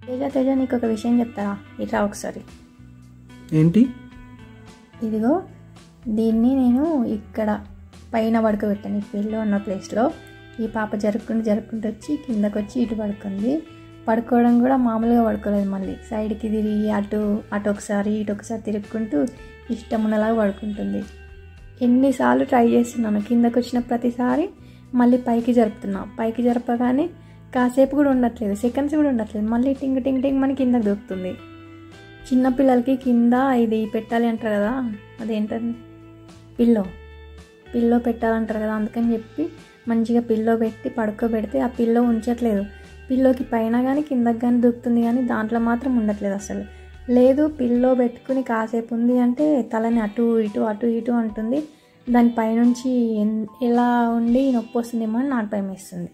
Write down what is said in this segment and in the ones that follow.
తేజ తేజ నీకు ఒక విషయం చెప్తారా ఇట్లా ఒకసారి ఏంటి ఇదిగో దీన్ని నేను ఇక్కడ పైన పడుకోబెట్టాను ఈ పిల్లో ఉన్న ప్లేస్లో ఈ పాప జరుపుకుంటూ జరుపుకుంటూ వచ్చి కిందకు వచ్చి ఇటు పడుకుంది పడుకోవడం కూడా మామూలుగా పడుకోలేదు మళ్ళీ సైడ్కి తిరిగి అటు అటు ఒకసారి ఇటు ఒకసారి తిరుక్కుంటూ ఇష్టం ఉన్నలాగా పడుకుంటుంది ఎన్నిసార్లు ట్రై చేస్తున్నాను కిందకు వచ్చిన ప్రతిసారి మళ్ళీ పైకి జరుపుతున్నా పైకి జరపగానే కాసేపు కూడా ఉండట్లేదు సెకండ్స్ కూడా ఉండట్లేదు మళ్ళీ టింగ్ టింగ్ టింగ్ మన కిందకు దొరుకుతుంది చిన్నపిల్లలకి కింద ఇది పెట్టాలి అంటారు కదా అదేంటది పిల్లో పిల్లో పెట్టాలంటారు కదా అందుకని చెప్పి మంచిగా పిల్లో పెట్టి పడుకోబెడితే ఆ పిల్లో ఉంచట్లేదు పిల్లోకి పైన కానీ కిందకి కానీ దొరుకుతుంది కానీ దాంట్లో మాత్రం ఉండట్లేదు అసలు లేదు పిల్లో పెట్టుకుని కాసేపు ఉంది అంటే తలని అటు ఇటు అటు ఇటు అంటుంది దాని పైనుంచి ఎన్- ఎలా ఉండి నొప్పి వస్తుందేమో అని నాకు భయం వేస్తుంది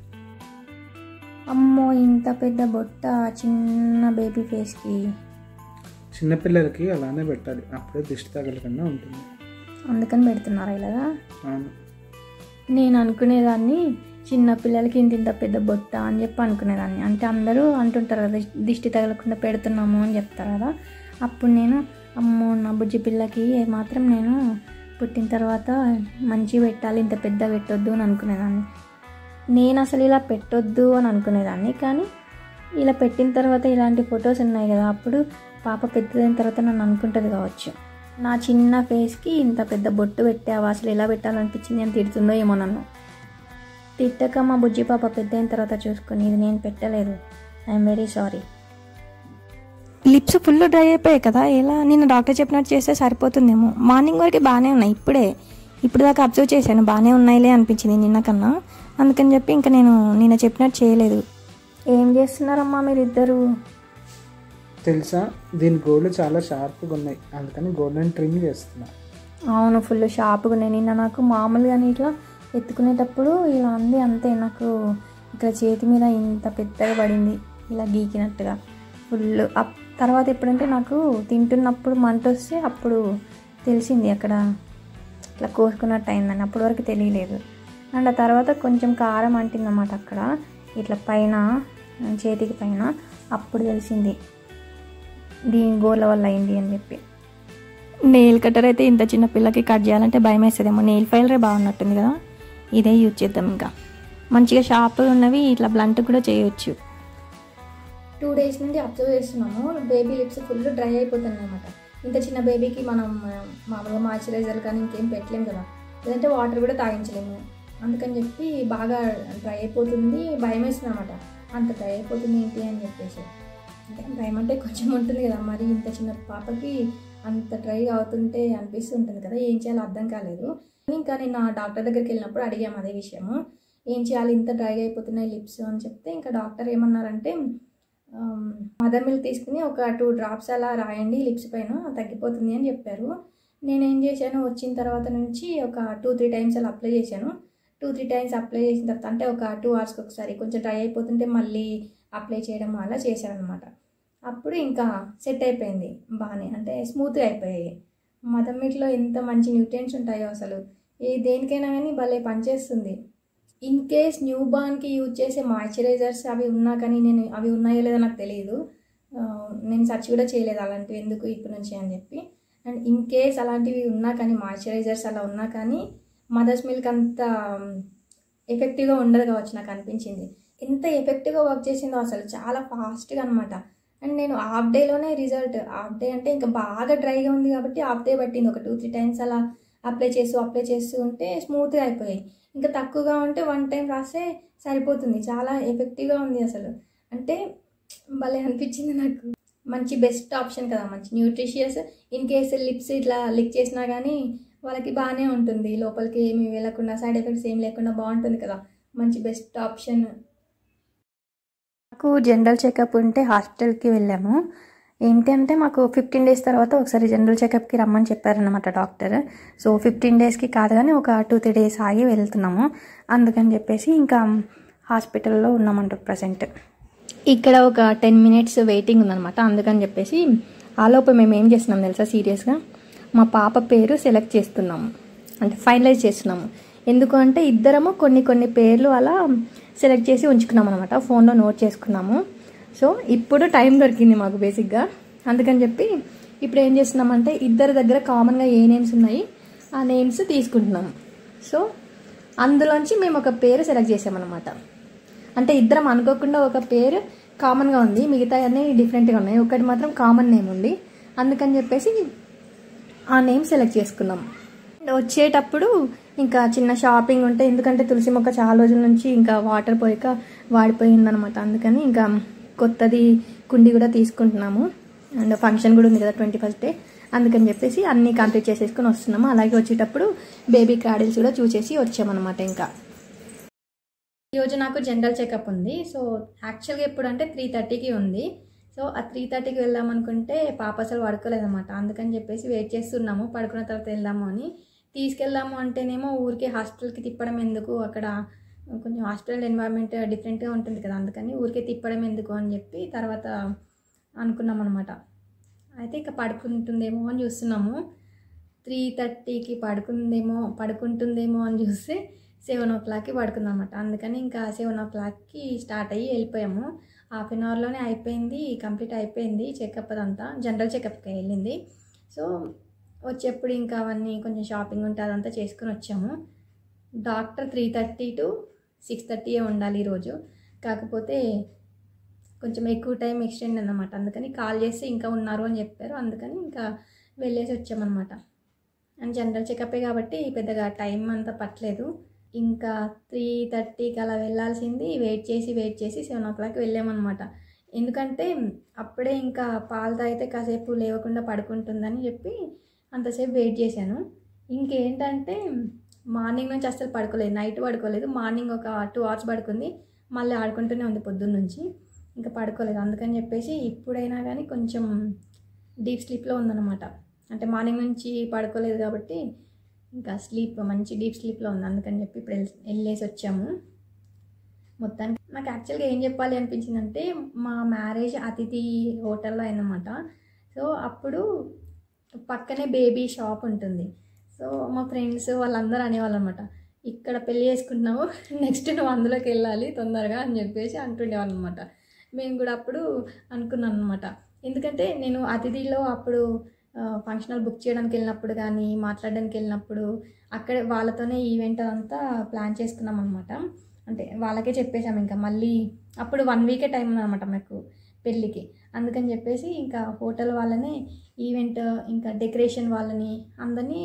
అమ్మో ఇంత పెద్ద బొట్ట చిన్న బేబీ ఫేస్కి చిన్నపిల్లలకి అలానే పెట్టాలి అప్పుడే దిష్టి తగలకుండా ఉంటుంది అందుకని పెడుతున్నారా ఇలాగా అవును నేను అనుకునేదాన్ని చిన్న పిల్లలకి ఇంత ఇంత పెద్ద బొట్ట అని చెప్పి అనుకునేదాన్ని అంటే అందరూ అంటుంటారు కదా దిష్టి తగలకుండా పెడుతున్నాము అని చెప్తారు కదా అప్పుడు నేను అమ్మో నా బుజ్జి పిల్లకి మాత్రం నేను పుట్టిన తర్వాత మంచి పెట్టాలి ఇంత పెద్ద పెట్టొద్దు అని అనుకునేదాన్ని నేను అసలు ఇలా పెట్టొద్దు అని అనుకునేదాన్ని కానీ ఇలా పెట్టిన తర్వాత ఇలాంటి ఫొటోస్ ఉన్నాయి కదా అప్పుడు పాప పెద్దదైన తర్వాత నన్ను అనుకుంటుంది కావచ్చు నా చిన్న ఫేస్కి ఇంత పెద్ద బొట్టు పెట్టావా అసలు ఎలా పెట్టాలనిపించింది అని తిడుతుందో ఏమో నన్ను తిట్టక మా బుజ్జి పాప పెద్ద అయిన తర్వాత చూసుకుని ఇది నేను పెట్టలేదు I'm very sorry lips full dry అయిపోయాయి కదా ఎలా నిన్న డాక్టర్ చెప్పినట్టు చేస్తే సరిపోతుందేమో మార్నింగ్ వరకు బాగానే ఉన్నాయి ఇప్పుడే ఇప్పుడు దాకా అబ్జర్వ్ చేశాను బాగానే ఉన్నాయిలే అనిపించింది నిన్న కన్నా అందుకని చెప్పి ఇంకా నేను నిన్న చెప్పినట్టు చేయలేదు ఏం చేస్తున్నారమ్మా మీరిద్దరు తెలుసా దీని గోళ్ళు చాలా షార్ప్గా ఉన్నాయి అందుకని గోల్డెన్ ట్రిమ్ చేస్తున్నా అవును ఫుల్ షార్ప్గా ఉన్నాయి నిన్న నాకు మామూలుగానే ఇట్లా ఎత్తుకునేటప్పుడు ఇలా అంది అంతే నాకు ఇక్కడ చేతి మీద ఇంత పెద్దగా పడింది ఇలా గీకినట్టుగా ఫుల్ అప్ తర్వాత ఎప్పుడంటే నాకు తింటున్నప్పుడు మంట వస్తే అప్పుడు తెలిసింది అక్కడ ఇట్లా కోసుకున్నట్టు అయిందని అప్పటి వరకు తెలియలేదు అండ్ ఆ తర్వాత కొంచెం కారం అంటిందన్నమాట అక్కడ ఇట్లా పైన చేతికి పైన అప్పుడు తెలిసింది దీని గోళ్ళ వల్ల అయింది అని చెప్పి నెయిల్ కటర్ అయితే ఇంత చిన్న పిల్లకి కట్ చేయాలంటే భయం వేస్తుందేమో నెయిల్ ఫైలరే బాగున్నట్టుంది కదా ఇదే యూజ్ చేద్దాం ఇంకా మంచిగా షార్ప్ ఉన్నవి ఇట్లా బ్లంట్ కూడా చేయొచ్చు టూ డేస్ నుండి అబ్జర్వ్ చేస్తున్నాము బేబీ లిప్స్ ఫుల్ డ్రై అయిపోతుంది అనమాట ఇంత చిన్న బేబీకి మనం ఆ, మామూలుగా మాయిశ్చరైజర్ కానీ ఇంకేం పెట్టలేం కదా లేదంటే వాటర్ కూడా తాగించలేము అందుకని చెప్పి బాగా డ్రై అయిపోతుంది భయం వేస్తుంది అనమాట అంత డ్రై అయిపోతుంది ఏంటి అని చెప్పేసి అంటే భయం అంటే కొంచెం ఉంటుంది కదా మరి ఇంత చిన్న పాపకి అంత డ్రై అవుతుంటే అనిపిస్తుంటుంది కదా ఏం చేయాలో అర్థం కాలేదు ఇంకా నేను ఆ డాక్టర్ దగ్గరికి వెళ్ళినప్పుడు అడిగాము అదే విషయము ఏం చేయాలి ఇంత డ్రై అయిపోతున్నాయి లిప్స్ అని చెప్తే ఇంకా డాక్టర్ ఏమన్నారంటే మదర్ మిల్క్ తీసుకుని ఒక టూ డ్రాప్స్ అలా రాయండి లిప్స్ పైన తగ్గిపోతుంది అని చెప్పారు నేను ఏం చేశాను వచ్చిన తర్వాత నుంచి ఒక టూ త్రీ టైమ్స్ అలా అప్లై చేశాను టూ త్రీ టైమ్స్ అప్లై చేసిన తర్వాత అంటే ఒక టూ అవర్స్కి ఒకసారి కొంచెం డ్రై అయిపోతుంటే మళ్ళీ అప్లై చేయడం అలా చేశాను అనమాట అప్పుడు ఇంకా సెట్ అయిపోయింది బాగానే అంటే స్మూత్గా అయిపోయాయి మదర్ మిల్క్లో ఎంత మంచి న్యూట్రియంట్స్ ఉంటాయో అసలు ఏ దేనికైనా కానీ భలే పనిచేస్తుంది ఇన్ కేస్ న్యూ బార్న్కి యూజ్ చేసే మాయిశ్చరైజర్స్ అవి ఉన్నా కానీ నేను అవి ఉన్నాయో లేదో నాకు తెలియదు ఆ, నేను సెర్చ్ కూడా చేయలేదు అలాంటివి ఎందుకు ఇప్పటి నుంచి అని చెప్పి అండ్ ఇన్ కేస్ అలాంటివి ఉన్నా కానీ మాయిశ్చరైజర్స్ అలా ఉన్నా కానీ మదర్స్ మిల్క్ అంత ఎఫెక్టివ్గా ఉండదు కావచ్చు నాకు అనిపించింది ఎంత ఎఫెక్టివ్గా వర్క్ చేసిందో అసలు చాలా ఫాస్ట్గా అనమాట అండ్ నేను హాఫ్ డేలోనే రిజల్ట్ హాఫ్ డే అంటే ఇంకా బాగా డ్రైగా ఉంది కాబట్టి హాఫ్ డే పట్టింది ఒక టూ త్రీ టైమ్స్ అలా అప్లై చేస్తూ అప్లై చేస్తూ ఉంటే స్మూత్గా అయిపోయాయి ఇంకా తక్కువగా ఉంటే వన్ టైం రాస్తే సరిపోతుంది చాలా ఎఫెక్టివ్గా ఉంది అసలు అంటే భలే అనిపించింది నాకు మంచి బెస్ట్ ఆప్షన్ కదా మంచి న్యూట్రిషియస్ ఇన్ కేస్ లిప్స్ ఇట్లా లిక్ చేసినా కానీ వాళ్ళకి బాగానే ఉంటుంది లోపలికి ఏమి వెళ్ళకుండా సైడ్ ఎఫెక్ట్స్ ఏం లేకుండా బాగుంటుంది కదా మంచి బెస్ట్ ఆప్షన్ నాకు జనరల్ చెకప్ ఉంటే హాస్పిటల్కి వెళ్ళాము ఏంటి అంటే మాకు ఫిఫ్టీన్ డేస్ తర్వాత ఒకసారి జనరల్ చెకప్కి రమ్మని చెప్పారనమాట డాక్టర్ సో ఫిఫ్టీన్ డేస్కి కాదు కానీ ఒక టూ త్రీ డేస్ ఆగి వెళ్తున్నాము అందుకని చెప్పేసి ఇంకా హాస్పిటల్లో ఉన్నామంట ప్రజెంట్ ఇక్కడ ఒక టెన్ మినిట్స్ వెయిటింగ్ ఉందన్నమాట అందుకని చెప్పేసి ఆలోపు మేము ఏం చేస్తున్నాం తెలుసా సీరియస్గా మా పాప పేరు సెలెక్ట్ చేస్తున్నాము అంటే ఫైనలైజ్ చేస్తున్నాము ఎందుకు అంటే ఇద్దరము కొన్ని కొన్ని పేర్లు అలా సెలెక్ట్ చేసి ఉంచుకున్నాం అనమాట ఫోన్లో నోట్ చేసుకున్నాము సో ఇప్పుడు టైం దొరికింది మాకు బేసిక్గా అందుకని చెప్పి ఇప్పుడు ఏం చేస్తున్నామంటే ఇద్దరి దగ్గర కామన్గా ఏ నేమ్స్ ఉన్నాయి ఆ నేమ్స్ తీసుకుంటున్నాము సో అందులోంచి మేము ఒక పేరు సెలెక్ట్ చేసామన్నమాట అంటే ఇద్దరం అనుకోకుండా ఒక పేరు కామన్గా ఉంది మిగతా అన్నీ డిఫరెంట్గా ఉన్నాయి ఒకటి మాత్రం కామన్ నేమ్ ఉంది అందుకని చెప్పేసి ఆ నేమ్ సెలెక్ట్ చేసుకున్నాం అండ్ వచ్చేటప్పుడు ఇంకా చిన్న షాపింగ్ ఉంటే ఎందుకంటే తులసి మొక్క చాలా రోజుల నుంచి ఇంకా వాటర్ పోయాక వాడిపోయిందనమాట అందుకని ఇంకా కొత్తది కుండి కూడా తీసుకుంటున్నాము అండ్ ఫంక్షన్ కూడా ఉంది కదా ట్వంటీ ఫస్ట్ డే అందుకని చెప్పేసి అన్నీ కంప్లీట్ చేసేసుకొని వస్తున్నాము అలాగే వచ్చేటప్పుడు బేబీ క్రాడిల్స్ కూడా చూసేసి వచ్చామన్నమాట ఇంకా ఈరోజు నాకు జనరల్ చెకప్ ఉంది సో యాక్చువల్గా ఎప్పుడు అంటే త్రీ థర్టీకి ఉంది సో ఆ త్రీ థర్టీకి వెళ్దాం అనుకుంటే పాప అసలు పడుకోలేదన్నమాట అందుకని చెప్పేసి వెయిట్ చేస్తున్నాము పడుకున్న తర్వాత వెళ్దాము అని తీసుకెళ్దాము అంటేనేమో ఊరికే హాస్టల్కి తిప్పడం ఎందుకు అక్కడ కొంచెం హాస్టల్ ఎన్వైరన్మెంట్ డిఫరెంట్గా ఉంటుంది కదా అందుకని ఊరికే తిప్పడం ఎందుకు అని చెప్పి తర్వాత అనుకున్నాం అనమాట అయితే ఇక పడుకుంటుందేమో అని చూస్తున్నాము త్రీ థర్టీకి పడుకుందేమో పడుకుంటుందేమో అని చూస్తే సెవెన్ ఓ క్లాక్కి పడుకుందన్నమాట అందుకని ఇంకా సెవెన్ ఓ క్లాక్కి స్టార్ట్ అయ్యి వెళ్ళిపోయాము హాఫ్ అన్ అవర్లోనే అయిపోయింది కంప్లీట్ అయిపోయింది చెకప్ అదంతా జనరల్ చెకప్కి వెళ్ళింది సో వచ్చేప్పుడు ఇంకా అవన్నీ కొంచెం షాపింగ్ ఉంటే అదంతా చేసుకుని వచ్చాము doctor three thirty to six థర్టీయే ఉండాలి ఈరోజు కాకపోతే కొంచెం ఎక్కువ టైం ఎక్స్టెండ్ అన్నమాట అందుకని కాల్ చేస్తే ఇంకా ఉన్నారు అని చెప్పారు అందుకని ఇంకా వెళ్ళేసి వచ్చామన్నమాట అండ్ జనరల్ చెకపే కాబట్టి పెద్దగా టైం అంతా పట్టలేదు ఇంకా త్రీ థర్టీకి అలా వెళ్ళాల్సింది వెయిట్ చేసి వెయిట్ చేసి సెవెన్ ఓ క్లాక్ వెళ్ళామన్నమాట ఎందుకంటే అప్పుడే ఇంకా పాలు తాగితే కాసేపు లేవకుండా పడుకుంటుందని చెప్పి అంతసేపు వెయిట్ చేశాను ఇంకేంటంటే మార్నింగ్ నుంచి అస్సలు పడుకోలేదు నైట్ పడుకోలేదు మార్నింగ్ ఒక టూ అవర్స్ పడుకుంది మళ్ళీ ఆడుకుంటూనే ఉంది పొద్దున్న నుంచి ఇంకా పడుకోలేదు అందుకని చెప్పేసి ఇప్పుడైనా కానీ కొంచెం డీప్ స్లీప్లో ఉందన్నమాట అంటే మార్నింగ్ నుంచి పడుకోలేదు కాబట్టి ఇంకా స్లీప్ మంచి డీప్ స్లీప్లో ఉంది అందుకని చెప్పి ఇప్పుడు వెళ్ళి- వెళ్ళేసి వచ్చాము మొత్తానికి నాకు యాక్చువల్గా ఏం చెప్పాలి అనిపించిందంటే మా మ్యారేజ్ అతిథి హోటల్లో అయిందన్నమాట సో అప్పుడు పక్కనే బేబీ షాప్ ఉంటుంది సో మా ఫ్రెండ్స్ వాళ్ళందరూ అనేవాళ్ళు అనమాట ఇక్కడ పెళ్ళి చేసుకుంటున్నావు నెక్స్ట్ నువ్వు అందులోకి వెళ్ళాలి తొందరగా అని చెప్పేసి అంటుండేవాళ్ళు అనమాట మేము కూడా అప్పుడు అనుకున్నాం అనమాట ఎందుకంటే నేను అతిథిలో అప్పుడు ఫంక్షనల్ బుక్ చేయడానికి వెళ్ళినప్పుడు కానీ మాట్లాడడానికి వెళ్ళినప్పుడు అక్కడే వాళ్ళతోనే ఈవెంట్ అంతా ప్లాన్ చేసుకున్నాం అనమాట అంటే వాళ్ళకే చెప్పేశాం ఇంకా మళ్ళీ అప్పుడు వన్ వీకే టైం ఉందన్నమాట మాకు పెళ్ళికి అందుకని చెప్పేసి ఇంకా హోటల్ వాళ్ళనే ఈవెంట్ ఇంకా డెకరేషన్ వాళ్ళని అందరినీ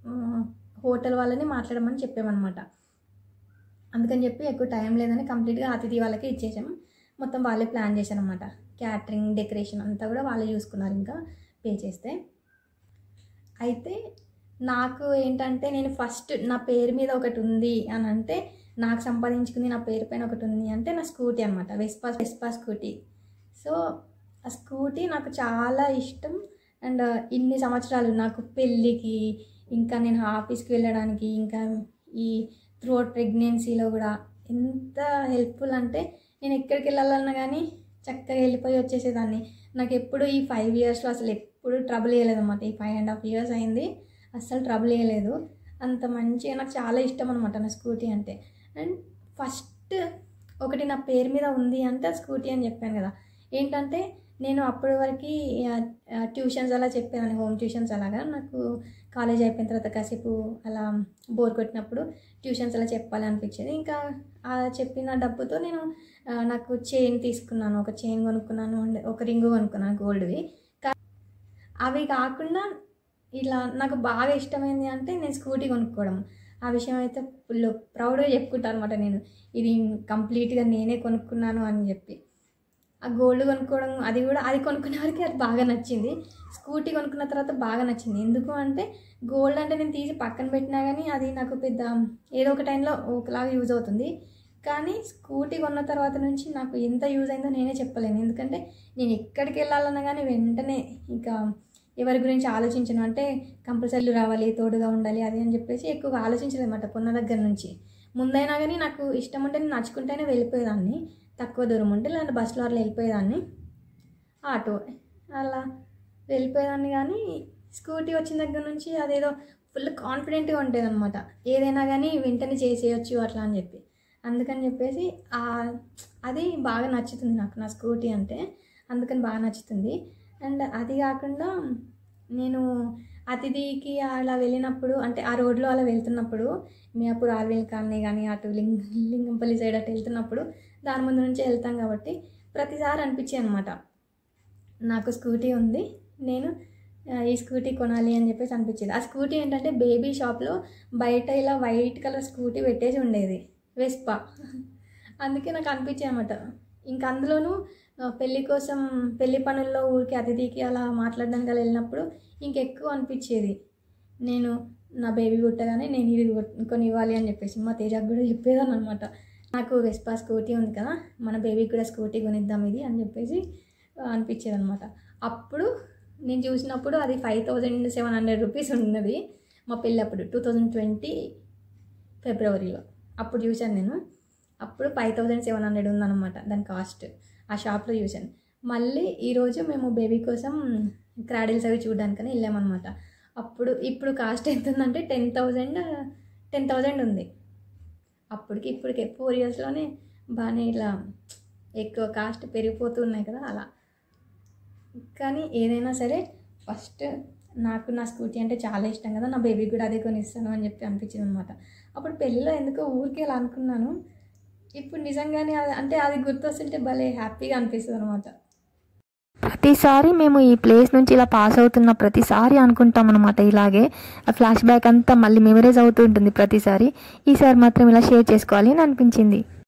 హోటల్ వాళ్ళని మాట్లాడమని చెప్పామన్నమాట అందుకని చెప్పి ఎక్కువ టైం లేదని కంప్లీట్గా అతిథి వాళ్ళకే ఇచ్చేసాం మొత్తం వాళ్ళే ప్లాన్ చేశారు అనమాట క్యాటరింగ్ డెకరేషన్ అంతా కూడా వాళ్ళే చూసుకున్నారు ఇంకా పే చేస్తే అయితే నాకు ఏంటంటే నేను ఫస్ట్ నా పేరు మీద ఒకటి ఉంది అని అంటే నాకు సంపాదించుకుంది నా పేరు పైన ఒకటి ఉంది అంటే నా స్కూటీ అనమాట వెస్పా వెస్పా స్కూటీ సో ఆ స్కూటీ నాకు చాలా ఇష్టం అండ్ ఇన్ని సంవత్సరాలు నాకు పెళ్ళికి ఇంకా నేను ఆఫీస్కి వెళ్ళడానికి ఇంకా ఈ త్రూఅవుట్ ప్రెగ్నెన్సీలో కూడా ఎంత హెల్ప్ఫుల్ అంటే నేను ఎక్కడికి వెళ్ళాలన్నా కానీ చక్కగా వెళ్ళిపోయి వచ్చేసేదాన్ని నాకు ఎప్పుడు ఈ ఫైవ్ ఇయర్స్లో అసలు ఎప్పుడు ట్రబుల్ వేయలేదు అనమాట ఈ ఫైవ్ అండ్ హాఫ్ ఇయర్స్ అయింది అస్సలు ట్రబుల్ వేయలేదు అంత మంచిగా నాకు చాలా ఇష్టం అనమాట నా స్కూటీ అంటే అండ్ ఫస్ట్ ఒకటి నా పేరు మీద ఉంది అంటే ఆ స్కూటీ అని చెప్పాను కదా ఏంటంటే నేను అప్పటి వరకు ట్యూషన్స్ అలా చెప్పేదాన్ని హోమ్ ట్యూషన్స్ అలాగా నాకు కాలేజ్ అయిపోయిన తర్వాత కాసేపు అలా బోర్ కొట్టినప్పుడు ట్యూషన్స్ అలా చెప్పాలి అనిపించేది ఇంకా ఆ చెప్పిన డబ్బుతో నేను ఆ, నాకు చైన్ తీసుకున్నాను ఒక చైన్ కొనుక్కున్నాను అండ్ ఒక రింగు కొనుక్కున్నాను గోల్డ్వి కా- అవి కాకుండా ఇలా నాకు బాగా ఇష్టమైంది అంటే నేను స్కూటీ కొనుక్కోవడం ఆ విషయం అయితే ఫుల్ ప్రౌడ్గా చెప్పుకుంటాను అనమాట నేను ఇది కంప్లీట్గా నేనే కొనుక్కున్నాను అని చెప్పి ఆ గోల్డ్ కొనుక్కోవడం అది కూడా అది కొనుక్కునే వరకు అది బాగా నచ్చింది స్కూటీ కొనుక్కున్న తర్వాత బాగా నచ్చింది ఎందుకు అంటే గోల్డ్ అంటే నేను తీసి పక్కన పెట్టినా కానీ అది నాకు పెద్ద ఏదో ఒక టైంలో ఒకలాగా యూజ్ అవుతుంది కానీ స్కూటీ కొన్న తర్వాత నుంచి నాకు ఎంత యూజ్ అయిందో నేనే చెప్పలేను ఎందుకంటే నేను ఎక్కడికి వెళ్ళాలన్నా కానీ వెంటనే ఇంకా ఎవరి గురించి ఆలోచించను అంటే కంపల్సరీ రావాలి తోడుగా ఉండాలి అది అని చెప్పేసి ఎక్కువగా ఆలోచించలేదు అనమాట కొన్న దగ్గర నుంచి ముందైనా కానీ నాకు ఇష్టం ఉంటే నేను నడుచుకుంటేనే వెళ్ళిపోయేదాన్ని తక్కువ దూరం ఉంటే లేదంటే బస్సులో అట్లా వెళ్ళిపోయేదాన్ని ఆటో అలా వెళ్ళిపోయేదాన్ని కానీ స్కూటీ వచ్చిన దగ్గర నుంచి అదేదో ఫుల్ కాన్ఫిడెంట్గా ఉంటుంది అనమాట ఏదైనా కానీ వెంటనే చేసేయచ్చు అట్లా అని చెప్పి అందుకని చెప్పేసి ఆ- అది బాగా నచ్చుతుంది నాకు నా స్కూటీ అంటే అందుకని బాగా నచ్చుతుంది అండ్ అది కాకుండా నేను అతిథికి అలా వెళ్ళినప్పుడు అంటే ఆ రోడ్లో అలా వెళ్తున్నప్పుడు మియాపూర్ ఆర్వీల్ కాలనీ కానీ అటు లింగ లింగంపల్లి సైడ్ అటు వెళ్తున్నప్పుడు దాని ముందు నుంచి వెళ్తాం కాబట్టి ప్రతిసారి అనిపించాయి అనమాట నాకు స్కూటీ ఉంది నేను ఆ, ఈ స్కూటీ కొనాలి అని చెప్పేసి అనిపించేది ఆ స్కూటీ ఏంటంటే బేబీ షాప్లో బయట ఇలా వైట్ కలర్ స్కూటీ పెట్టేసి ఉండేది వెస్పా అందుకే నాకు అనిపించాయి అనమాట ఇంకా అందులోనూ ఆ, పెళ్ళి కోసం పెళ్లి పనుల్లో ఊరికి అతిథికి అలా మాట్లాడడానికి అలా వెళ్ళినప్పుడు ఇంకెక్కువ అనిపించేది నేను నా బేబీ పుట్టగానే నేను ఇది కొ- కొని ఇవ్వాలి అని చెప్పేసి మా తేజాకు కూడా చెప్పేదాన్ని అనమాట నాకు వెస్పా స్కూటీ ఉంది కదా మన బేబీకి కూడా స్కూటీ కొనిద్దాం ఇది అని చెప్పేసి అనిపించేది అనమాట అప్పుడు నేను చూసినప్పుడు అది five thousand seven hundred rupees ఉన్నది మా పెళ్ళి అప్పుడు టూ థౌజండ్ ట్వంటీ ఫిబ్రవరిలో అప్పుడు చూశాను నేను అప్పుడు ఫైవ్ థౌజండ్ సెవెన్ హండ్రెడ్ ఉందన్నమాట దాని కాస్ట్ ఆ షాప్లో చూశాను మళ్ళీ ఈరోజు మేము బేబీ కోసం క్రాడిల్స్ అవి చూడడానికని వెళ్ళామన్నమాట అప్పుడు ఇప్పుడు కాస్ట్ ఎంత ఉందంటే టెన్ థౌజండ్ టెన్ థౌజండ్ ఉంది అప్పటికి ఇప్పటికి ఫోర్ ఇయర్స్లోనే బాగానే ఇలా ఎక్కువ కాస్ట్ పెరిగిపోతూ ఉన్నాయి కదా అలా కానీ ఏదైనా సరే ఫస్ట్ నాకు నా స్కూటీ అంటే చాలా ఇష్టం కదా నా బేబీకి కూడా అదే కొనిస్తాను అని చెప్పి అనిపించింది అనమాట అప్పుడు పెళ్ళిలో ఎందుకో ఊరికే అలా అనుకున్నాను ఇప్పుడు నిజంగానే అది అంటే అది గుర్తొస్తుంటే భలే హ్యాపీగా అనిపిస్తుంది అనమాట ప్రతిసారి మేము ఈ ప్లేస్ నుంచి ఇలా పాస్ అవుతున్న ప్రతిసారి అనుకుంటాం అనమాట ఇలాగే ఆ ఫ్లాష్ బ్యాక్ అంతా మళ్ళీ మెమరీస్ అవుతూ ఉంటుంది ప్రతిసారి ఈసారి మాత్రం ఇలా షేర్ చేసుకోవాలి అని అనిపించింది